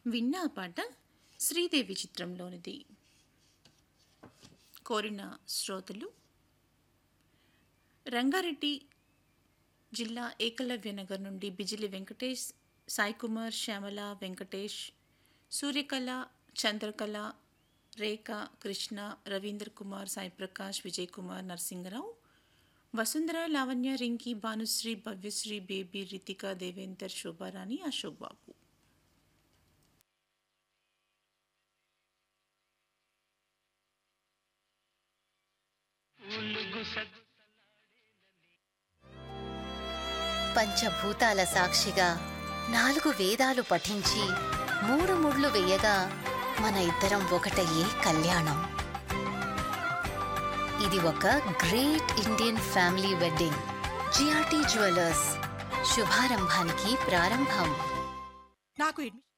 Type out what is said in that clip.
విన్న ఆ పాట శ్రీదేవి చిత్రంలోనిది కోరిన శ్రోతలు రంగారెడ్డి జిల్లా ఏకలవ్య నగర్ నుండి బిజిలి వెంకటేష్ సాయి కుమార్ శ్యామల వెంకటేష్ సూర్యకళ చంద్రకళ రేఖ కృష్ణ రవీంద్ర కుమార్ సాయి ప్రకాష్ విజయ్ కుమార్ నరసింగరావు వసుంధర లావణ్య రింకి భానుశ్రీ భవ్యశ్రీ బేబీ రితిక దేవేందర్ శోభారాణి అశోక్ బాబు పంచభూతాల సాక్షిగా నాలుగు వేదాలు పఠించి మూడు ముళ్ళు వేయగా మన ఇద్దరం ఒకటయ్యే కళ్యాణం ఇది ఒక great Indian family wedding GRT jewellers శుభారంభానికి ప్రారంభం నాకు అడ్మిషన్